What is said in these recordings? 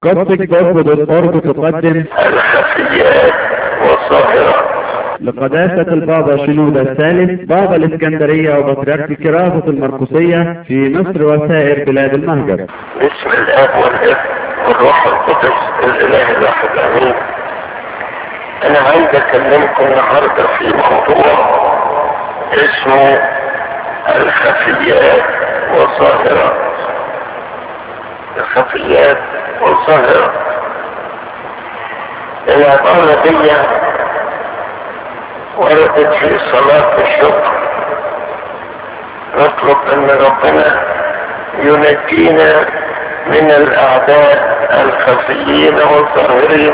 قصة جذب الأرض تقدم الخفيات والظاهرة لقداسة البابا شنودة الثالث بابا الإسكندرية وبطريرك كراسة المرقسية في مصر وسائر بلاد المهجر باسم الاب والابن والروح القدس الاله الواحد امين انا عايز اكلمكم النهارده في موضوع اسمه الخفيات والظاهرة الخفيات والظاهرة العبارة دي وردت في صلاة الشكر نطلب ان ربنا ينجينا من الاعداء الخفيين والظاهرين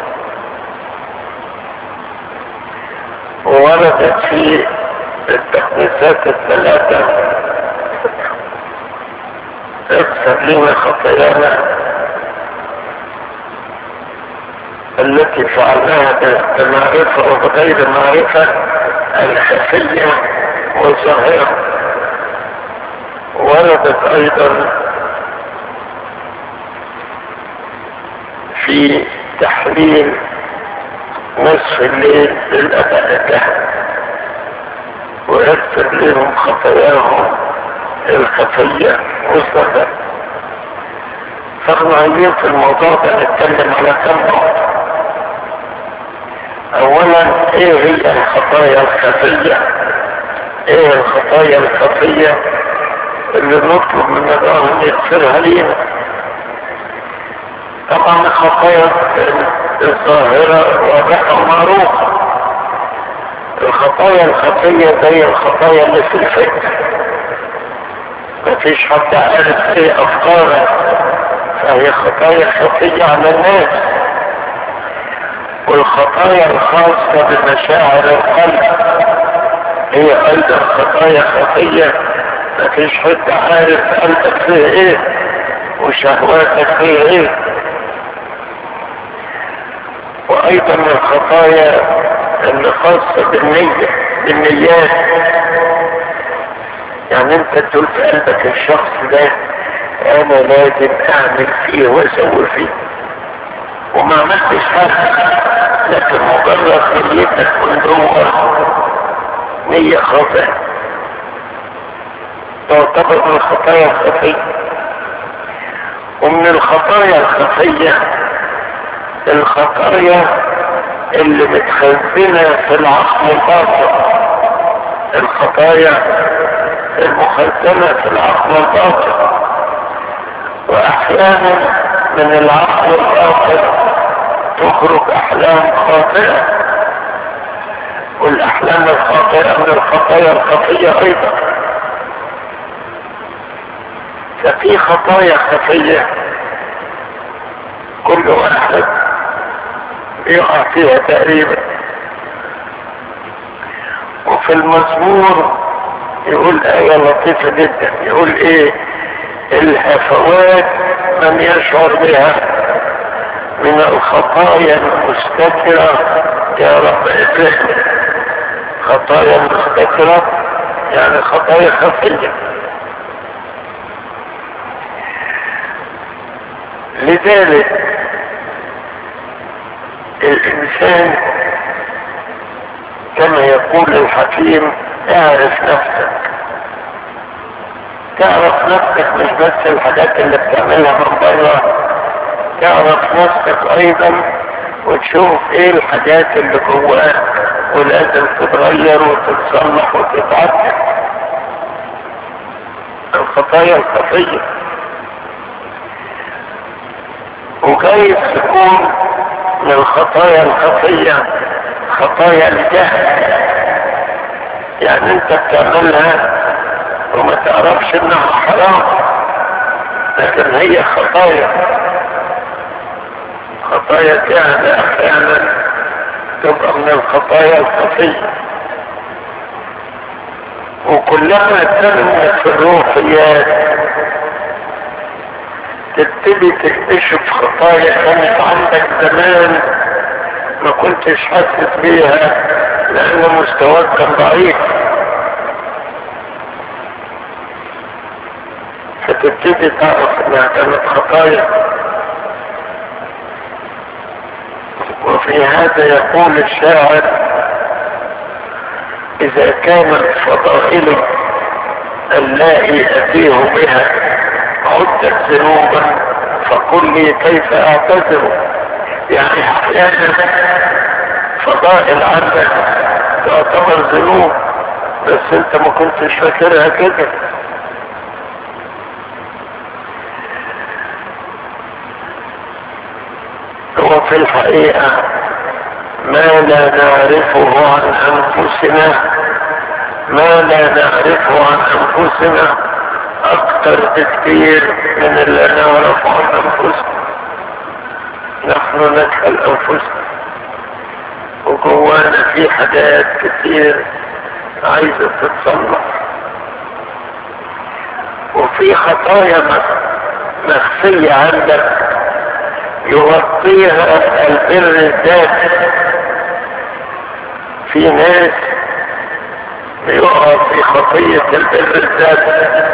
ووردت في التقديسات الثلاثة اغفر لنا خطايانا التي فعلناها بمعرفة وبغير معرفة الخفية والظاهرة وردت ايضا في تحليل نصف الليل للاباء الكهنة ويغفر لهم خطاياهم الخفية والظاهرة فاحنا عايزين في الموضوع ده نتكلم على كم نقطة اولا ايه هي الخطايا الخفية ايه الخطايا الخفية اللي نطلب من الله ان يغفرها لينا طبعا الخطايا الظاهرة واضحة ومعروفة الخطايا الخفية زي الخطايا اللي في الفكر مفيش حد عارف ايه افكارك فهي خطايا خفية على الناس والخطايا الخاصة بمشاعر القلب هي ايضا خطايا خفية مفيش حد عارف قلبك فيه ايه وشهواتك فيه ايه وايضا الخطايا اللي خاصة بالنية بالنيات يعني انت تقول في قلبك الشخص ده انا لازم اعمل فيه واسوي فيه وما عملتش حاجة لكن مجرد نيتك من جوه نية خاطئة تعتبر من الخطايا الخفية ومن الخطايا الخفية الخطايا اللي متخزنة في العقل الباطن الخطايا المخزنة في العقل الباطن واحيانا من العقل الباطن تخرج احلام خاطئة والاحلام الخاطئة من الخطايا الخفية ايضا ففي خطايا خفية كل واحد يقع فيها تقريبا وفي المزمور يقول آية لطيفة جدا يقول ايه الهفوات من يشعر بها من الخطايا المستترة يا رب اكرهني خطايا مستترة يعني خطايا خفية لذلك الانسان كما يقول الحكيم اعرف نفسك تعرف نفسك مش بس الحاجات اللي بتعملها من بره تعرف نفسك ايضا وتشوف ايه الحاجات اللي جواك ولازم تتغير وتتصلح وتتعدل الخطايا الخفيه وجايز تكون من الخطايا الخفية خطايا الجهل يعني انت بتعملها وما تعرفش انها حرام لكن هي خطايا خطايا جهل احيانا تبقى من الخطايا الخفية وكلما تنمت في الروحيات تبتدي تكتشف خطايا كانت عندك زمان ما كنتش حاسس بيها لان مستواك كان ضعيف فتبتدي تعرف انها كانت خطايا في هذا يقول الشاعر اذا كانت فضائلي اللائي اتيه بها عدت ذنوبا فقل لي كيف اعتذر يعني احيانا فضائل عندك تعتبر ذنوب بس انت ما كنتش فاكرها كده هو في الحقيقة ما لا نعرفه عن انفسنا ما لا نعرفه عن انفسنا اكثر بكثير من اللي نعرفه عن انفسنا نحن نجهل انفسنا وجوانا في حاجات كتير عايزة تتصلح وفي خطايا مخفية عندك يغطيها البر الذاتي في ناس بيقع في خطية البر الذاتي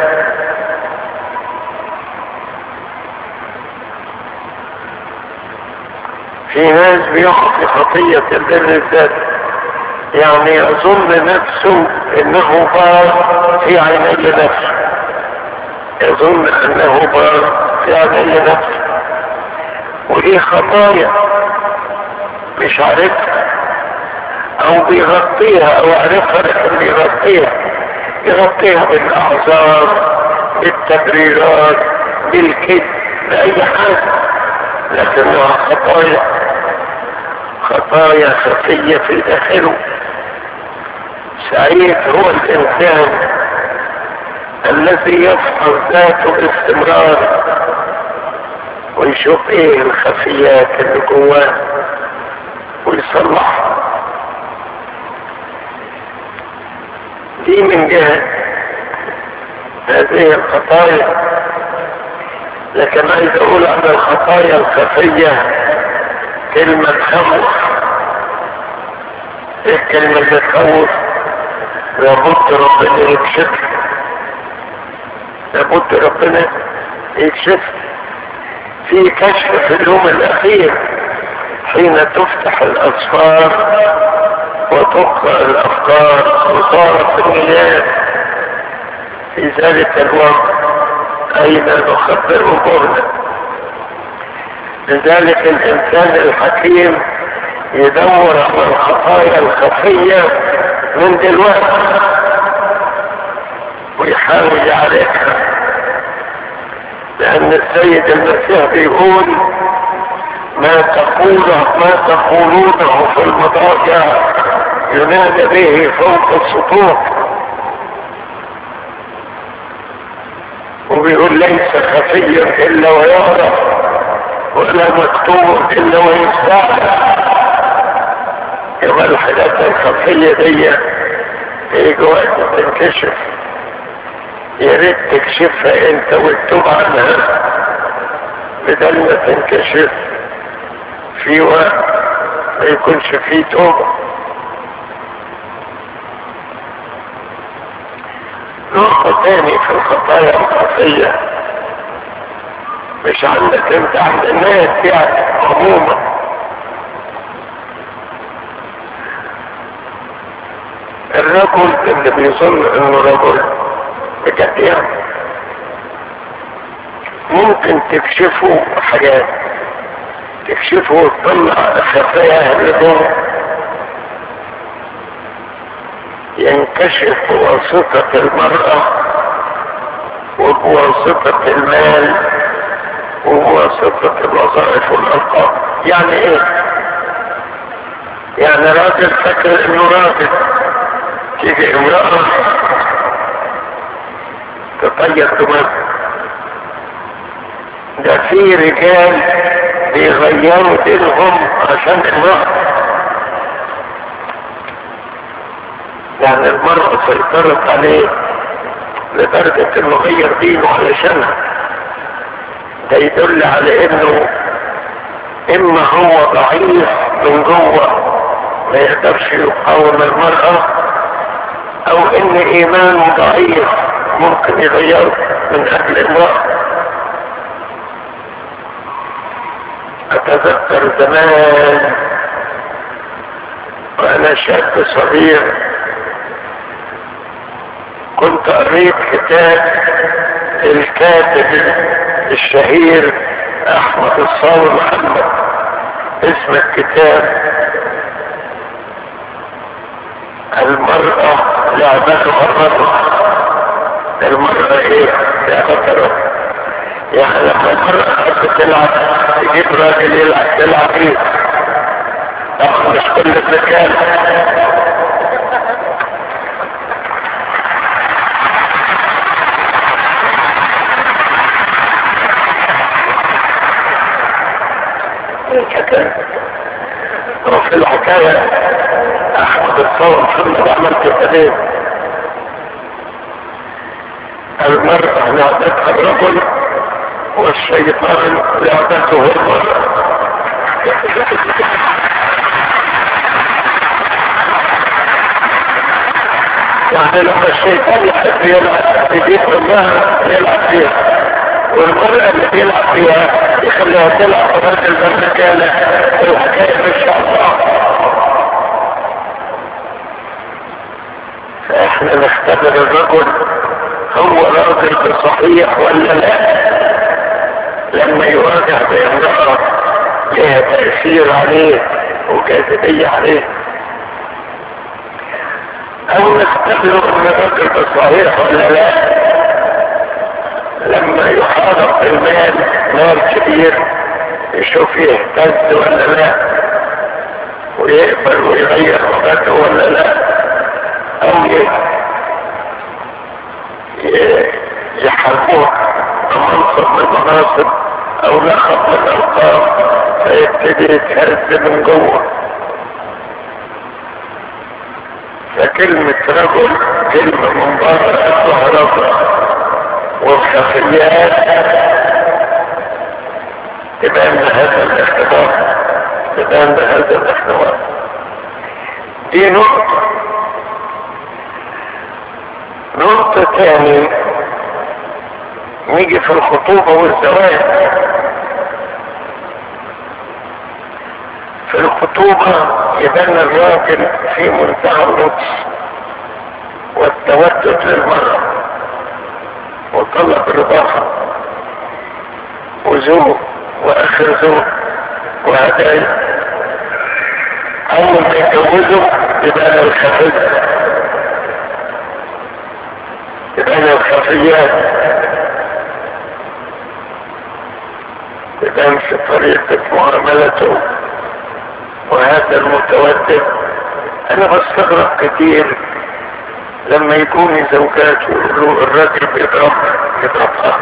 في ناس بيقع في خطية البر الذاتي يعني يظن نفسه انه بار في عيني نفسه يظن انه بار في عيني نفسه ودي خطايا مش عارفها او بيغطيها او عارفها لكن بيغطيها يغطيها بالاعذار بالتبريرات بالكذب باي حاجه لكنها خطايا خطايا خفيه في داخله سعيد هو الانسان الذي يفحص ذاته باستمرار ويشوف ايه الخفيات اللي جواه ويصلحها دي من جهة هذه الخطايا لكن عايز اقول عن الخطايا الخفية كلمة تخوف ايه كلمة تخوف لابد ربنا يكشف لابد ربنا يكشف في كشف في اليوم الاخير حين تفتح الاسفار وتقرا الافكار وصارت النيات في ذلك الوقت اين نخبر امورنا لذلك الانسان الحكيم يدور على الخطايا الخفيه من دلوقتي ويحاول يعالجها لأن السيد المسيح بيقول ما تقوله ما تقولونه في المضاجع ينادى به فوق السطوح وبيقول ليس خفيا إلا ويعرف ولا مكتوب إلا ويستعرف يبقى الحاجات الخفية دي يجي وقت تنكشف يا ريت تكشفها انت وتتوب عنها بدل ما تنكشف في وقت ما يكونش فيه توبة نقطة تاني في الخطايا الخفية مش عندك انت عند الناس يعني عموما الرجل اللي بيظن انه رجل بجد يعني ممكن تكشفوا حاجات تكشفوا وتطلع خفايا اللي جوه ينكشف بواسطة المرأة وبواسطة المال وبواسطة الوظائف والألقاب يعني ايه يعني راجل فاكر انه راجل تيجي امرأة تطير دماغ ده في رجال بيغيروا دينهم عشان امرأة يعني المرأة سيطرت عليه لدرجة انه غير دينه علشانها ده يدل على انه اما هو ضعيف من جوه ما يقدرش يقاوم المرأة او ان ايمانه ضعيف ممكن يغيره من اجل امرأة اتذكر زمان وانا شاب صغير كنت قريت كتاب الكاتب الشهير احمد الصاوي محمد اسم الكتاب المرأة لعبتها الرجل المرأة ايه لعبتها الرجل يعني لما المرأة تحب تلعب تجيب راجل يلعب تلعب ايه طبعا مش كل الرجال وفي الحكاية احمد الصور محمد عمل كتابين المرأة لعبتها الرجل والشيطان لعبته المرأة يعني لما الشيطان يحب يلعب يجيب الله يلعب فيها والمرأة اللي بيلعب فيها يخليها تلعب في المكانة الحكاية ان شاء الله فاحنا نختبر الرجل هو راجل بصحيح ولا لا لما يواجه بامرأة لها تأثير عليه وجاذبية عليه او نختبر ان الرجل بصحيح ولا لا لما يحارب المال مال كبير يشوف يهتز ولا لا ويقبل ويغير وقته ولا لا او يحاربوه منصب من المناصب او لقب من الالقاب فيبتدي يتهز من جوه فكلمة رجل كلمة من بره اسمها رجل والخفيات تبان بهذا الاختبار تبان بهذا الاختبار دي نقطة نقطة تاني نيجي في الخطوبة والزواج في الخطوبة يبان الراجل في منتهى اللطف والتودد للمرأة وطلب رضاها وزوج واخر زوج وهدايا اول ما يتجوزوا يبقى الخفي يبقى الخفيات يبان في طريقة معاملته وهذا المتودد انا بستغرب كتير لما يكون زوجات يقولوا الراجل بيضرب يضربها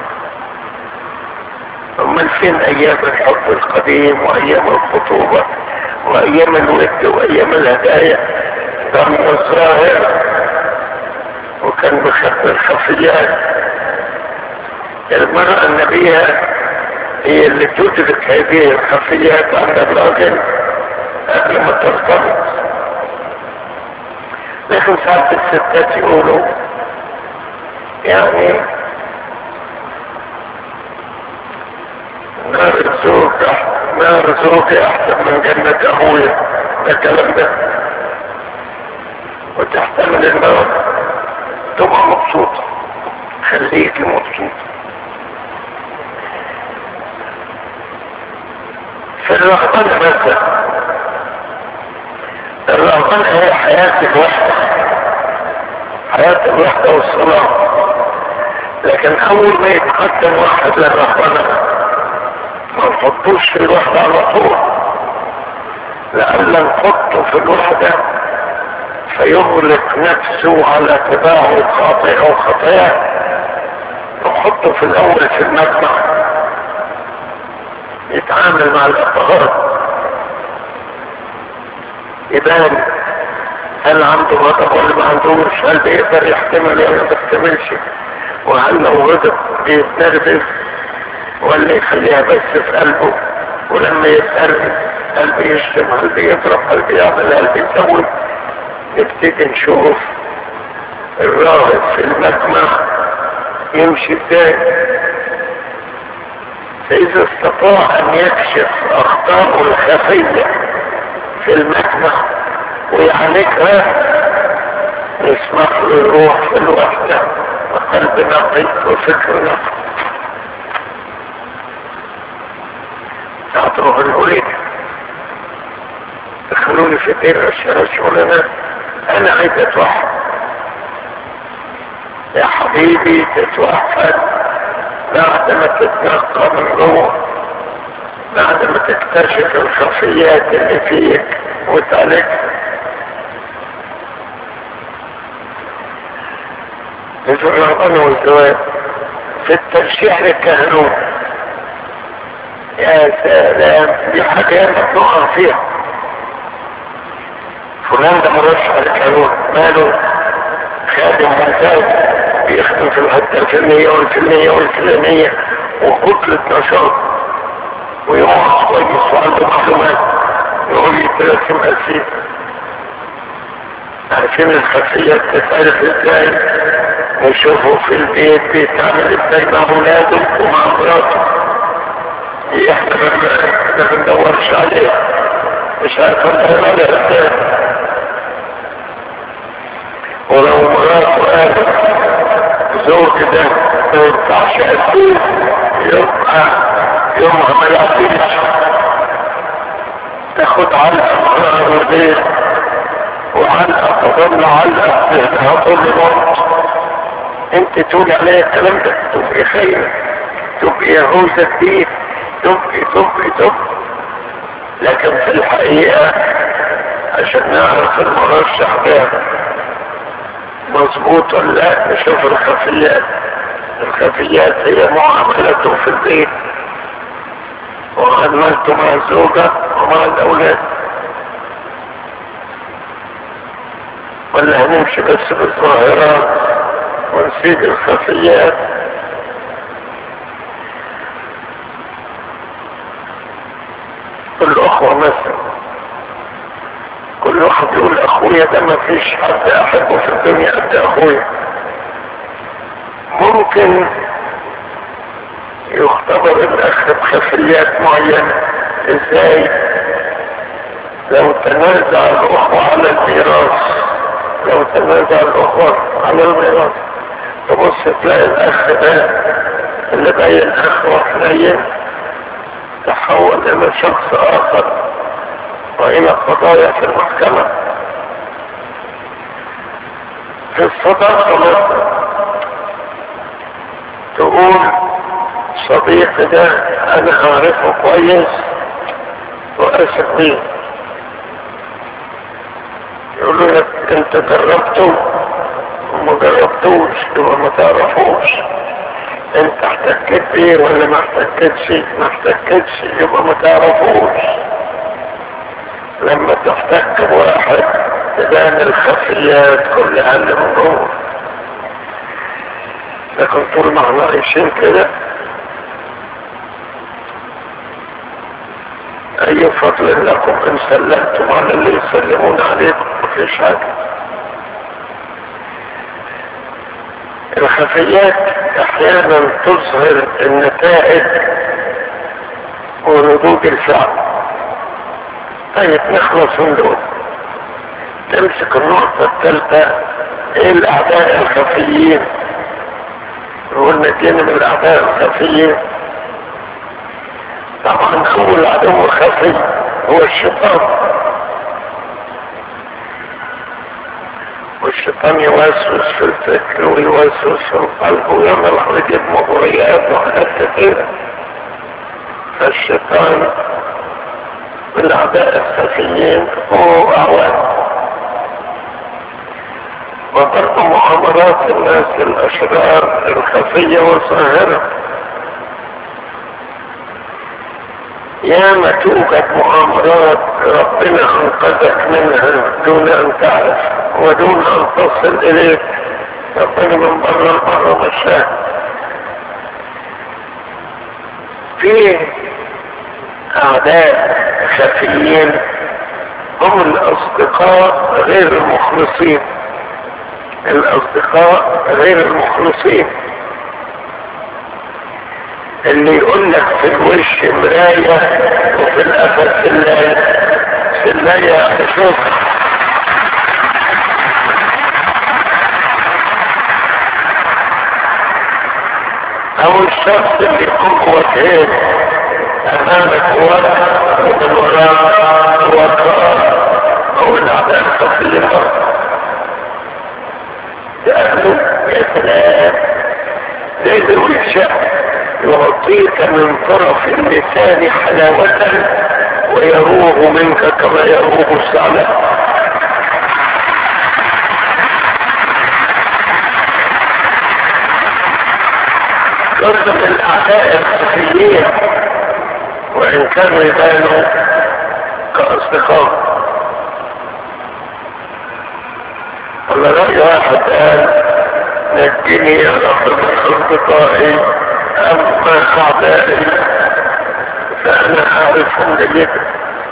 امال فين ايام الحب القديم وايام الخطوبة وايام الود وايام الهدايا كان الظاهر وكان بخط الخفيات المرأة النبية هي اللي تدرك هذه الخفيات عند الراجل قبل ما ترتبط لكن ساعات الستات يقولوا يعني نار الزوج نار زوجي احسن من جنة ابويا ده الكلام ده وتحتمل النار تبقى مبسوطة خليكي مبسوطة في الرهبنة مثلا الرهبنة هي حياة الوحدة حياة الوحدة والصلاة لكن اول ما يتقدم واحد للرهبنة ما نحطوش في الوحدة على طول لألا نحطه في الوحدة فيغلق نفسه على تباعه الخاطئة وخطاياه نحطه في الأول في المجمع يتعامل مع الأفراد يبان هل عنده غضب ولا ما عندوش هل بيقدر يحتمل ولا ما بيحتملش وهل لو غضب بيتنرفز ولا يخليها بس في قلبه ولما يتقرب هل بيشتم هل بيضرب هل بيعمل هل بيسوي نبتدي نشوف الراهب في المجمع يمشي ازاي فاذا استطاع ان يكشف اخطاءه الخفية في المجمع ويعالجها يسمح له يروح في الوحدة وقلب نقي وفكر نقي تعطوه الوليد دخلوني في دير أشياء شغلنا أنا عايز أتوحد يا حبيبي تتوحد بعد ما تتنقى من جوه بعد ما تكتشف الخفيات اللي فيك وتعالجها مثل الرهبان والزواج في الترشيح للكهنوت يا سلام دي حاجة مطلوعة فيها فلان ده مرشح للكهنوت ماله خادم ممتاز بيخدم في الحتة الفلانية والفلانية والفلانية وكتلة نشاط ويقعد كويس وعنده معلومات يقول لي تلاتين أسيب عارفين الخفية بتتعرف ازاي نشوفه في البيت بيتعمل ازاي مع اولاده ومع مراته دي احنا ما بندورش عليها مش عارف ندور عليها ازاي ولو مراته قالت زوج ده ما ينفعش اسيب يبقى يومها ما يعطيش تاخد علقة مرة البيت وعلقة تظل علقة ذهنها طول الوقت انت تقول عليها الكلام ده تبقي خايفة تبقي يهوزة كتير تبقي تبقي تبقي لكن في الحقيقة عشان نعرف المرشح ده مظبوط ولا لا نشوف الخفيات الخفيات هي معاملته في البيت وعملته مع الزوجة ومع الأولاد ولا هنمشي بس بالظاهرات ونسيب الخفيات كل أخوة مثلا كل واحد يقول أخويا ده ما فيش حد أحبه في الدنيا قد أخويا ممكن يختبر الأخ بخفيات معينة إزاي لو تنازع الأخوة على الميراث لو تنازع الأخوة على الميراث تبص تلاقي الأخ ده اللي باين أخوة حنين تحول إلى شخص آخر وإلى قضايا في المحكمة في الصداقة مثلا تقول صديقي ده أنا أعرفه كويس وأثق بيه يقولوا لك انت جربته وما جربتوش يبقى ما تعرفوش انت احتكيت بيه ولا ما احتكيتش ما احتكيتش يبقى ما تعرفوش لما تحتك بواحد تبان الخفيات كلها اللي من جوه لكن طول ما احنا عايشين كده اي فضل لكم ان سلمتم على اللي يسلمون عليكم مفيش حاجة الخفيات احيانا تظهر النتائج وردود الفعل طيب نخلص من دول تمسك النقطة الثالثة ايه الاعداء الخفيين قلنا اتنين من الاعداء الخفيين طبعا اول عدو خفي هو الشيطان والشيطان يوسوس في الفكر ويوسوس في القلب ويعمل ويجيب مغريات وحاجات كتيرة فالشيطان من الاعداء الخفيين هو اعوان وبرضه مؤامرات الناس الاشرار الخفية والظاهرة ياما توجد مؤامرات ربنا انقذك منها دون ان تعرف ودون ان تصل اليك ربنا من بره لبره مشاه في اعداء خفيين هم الاصدقاء غير المخلصين الاصدقاء غير المخلصين اللي يقول لك في الوش مراية وفي القفص سلاية سلاية شوف الشخص اللي يكون وجهين امامك وجه ومن وراك وراك او الاعداء الخفيه لانه يا سلام زيد الوحشة يعطيك من طرف اللسان حلاوة ويروغ منك كما يروغ الثعلب يرزق الاعداء الخفيين وان كانوا يبانوا كاصدقاء ولا رأي واحد قال نجني يا رب من اصدقائي اما اعدائي فانا اعرفهم جيدا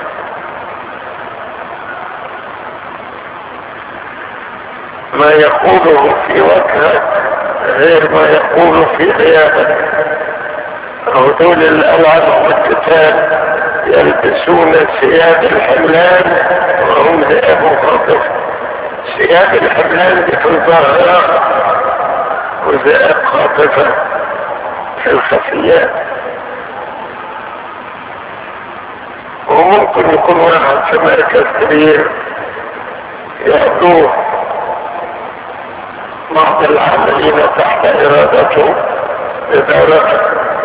ما يقوله في وجهك غير ما يقول في غيابك او دول الالعاب والقتال يلبسون ثياب الحملان وهم ذئاب خاطف ثياب الحملان دي في الظاهرة وذئاب خاطفة في الخفيات وممكن يكون واحد في مركز كبير يأتوه بعض العاملين تحت ارادته ادارته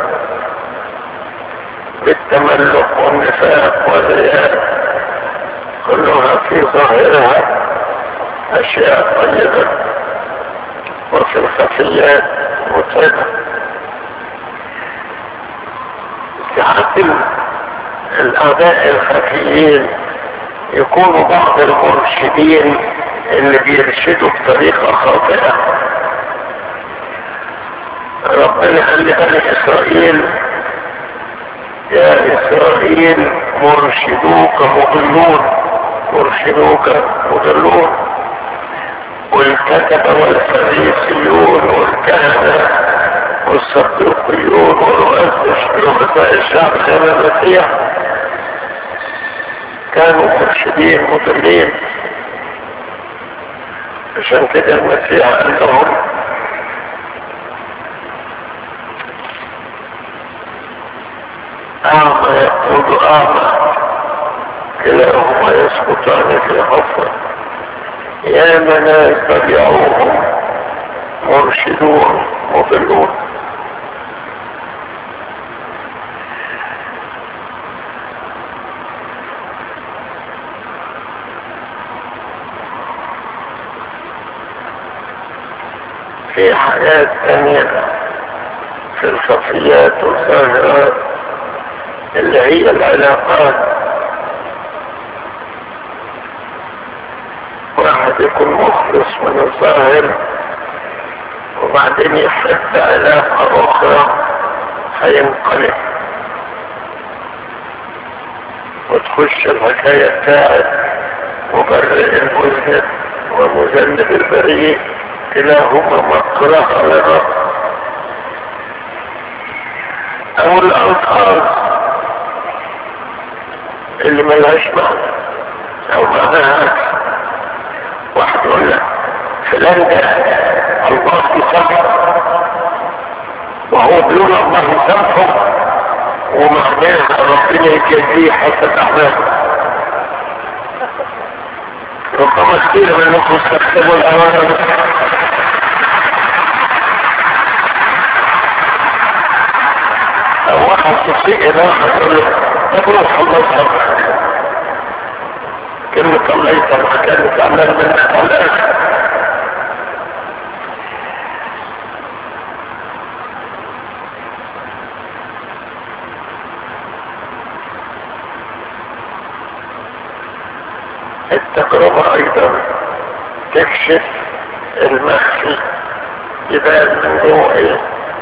بالتملق والنفاق والرياء كلها في ظاهرها اشياء طيبة وفي الخفيات متعبة ساعات الاعداء الخفيين يكونوا بعض المرشدين اللي بيرشدوا بطريقة خاطئة ربنا قال لبني اسرائيل يا اسرائيل مرشدوك مضلون مرشدوك مضلون والكتبة والفريسيون والكهنة والصدوقيون ورؤساء الشعب خير المسيح كانوا مرشدين مضلين عشان كده المسيح قال لهم أعمى يقود أعمى كلاهما يسقطان في حفرة يا من يتبعوهم مرشدون مضلون في حاجات ثانية في الخفيات والظاهرات اللي هي العلاقات واحد يكون مخلص من الظاهر وبعدين يحب علاقة أخرى هينقلب وتخش الحكاية بتاعت مبرئ المذنب ومذنب البريء كلاهما مكره للرب او الالفاظ اللي ملهاش معنى او معناها واحد يقول لك فلان ده الله يسامحه وهو بيقول الله يسامحه ومعناها ربنا يجازيه حسب اعماله ربما كثير منكم استخدموا الأوامر أو واحد تسيء آخر يقول له تروح الله يسامحك كلمة الله يسامحك كانت عمال منك على الآخر التجربة ايضا تكشف المخفي يبان من جوه ايه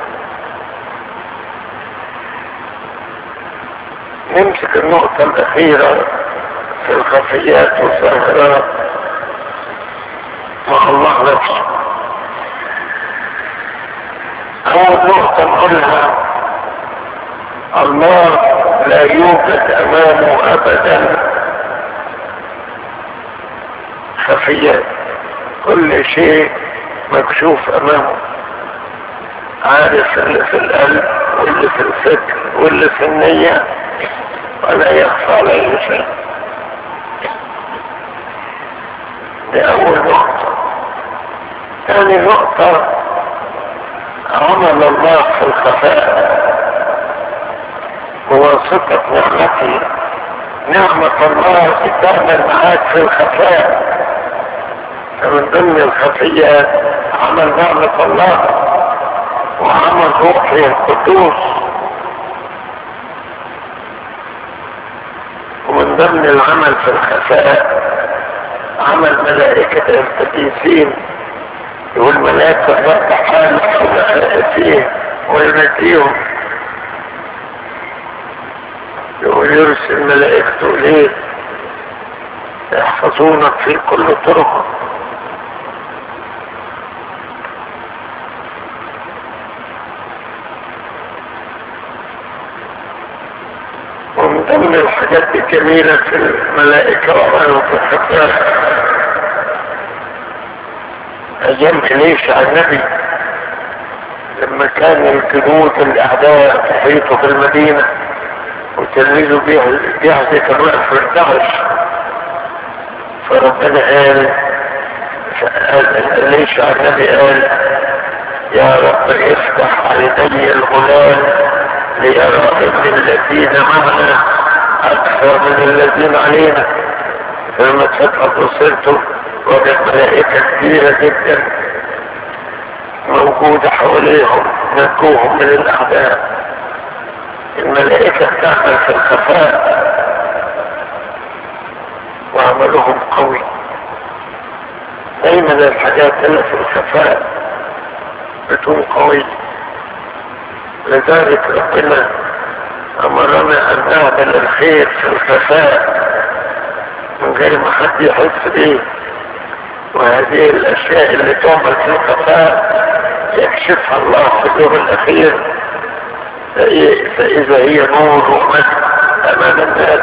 نمسك النقطة الاخيرة في الخفيات والظاهرات مع الله نفسه اول نقطة نقولها الله لا يوجد امامه ابدا خفيات كل شيء مكشوف امامه عارف اللي في القلب واللي في الفكر واللي في النية ولا يخفى عليه شيء دي أول نقطة ثاني نقطة عمل الله في الخفاء بواسطة نعمته نعمة الله تعمل معاك في الخفاء فمن ضمن الخفيات عمل نعمة الله وعمل روحه القدوس ومن ضمن العمل في الخفاء عمل ملائكة القديسين يقول ملائكة الرب حالك وملائكته وينجيهم يقول يرسل ملائكته ليه يحفظونك في كل طرق ومن ضمن الحاجات الجميلة في الملائكة وعملوا في الخفاء أيام إليشع النبي لما كان الجنود الأعداء تحيطوا في المدينة وتلميذه بيحزي كان واقف في الدهش فربنا قال قال إليشع النبي قال يا رب افتح عيني الغلام ليرى ان الذين معنا اكثر من الذين علينا فلما فتح بصيرته وجد ملائكة كبيرة جدا موجودة حواليهم نجوهم من الأعداء الملائكة تعمل في الخفاء وعملهم قوي دايما الحاجات اللي في الخفاء بتكون قوية لذلك ربنا أمرنا أن نعمل الخير في الخفاء من غير ما حد يحس بيه وهذه الاشياء اللي تعمل في الخفاء يكشفها الله في اليوم الاخير فاذا هي نور ومجد امام الناس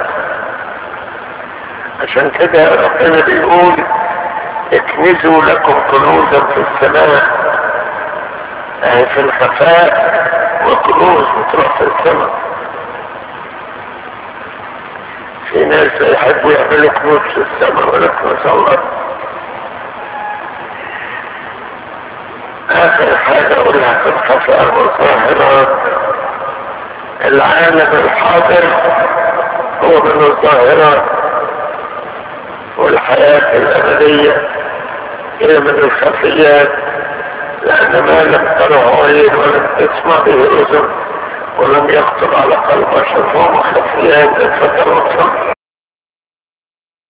عشان كده ربنا بيقول اكنزوا لكم كنوزا في السماء اهي في الخفاء وكنوز بتروح في السماء في ناس يحبوا يعملوا كنوز في السماء ولا كنوز الله اخر حاجة اقولها في الخفاء والظاهرات العالم الحاضر هو من الظاهرات والحياة الابدية هي من الخفيات لان ما لم تره عين ولم تسمع به اذن ولم يخطر على قلب بشر فهو خفيات الفترات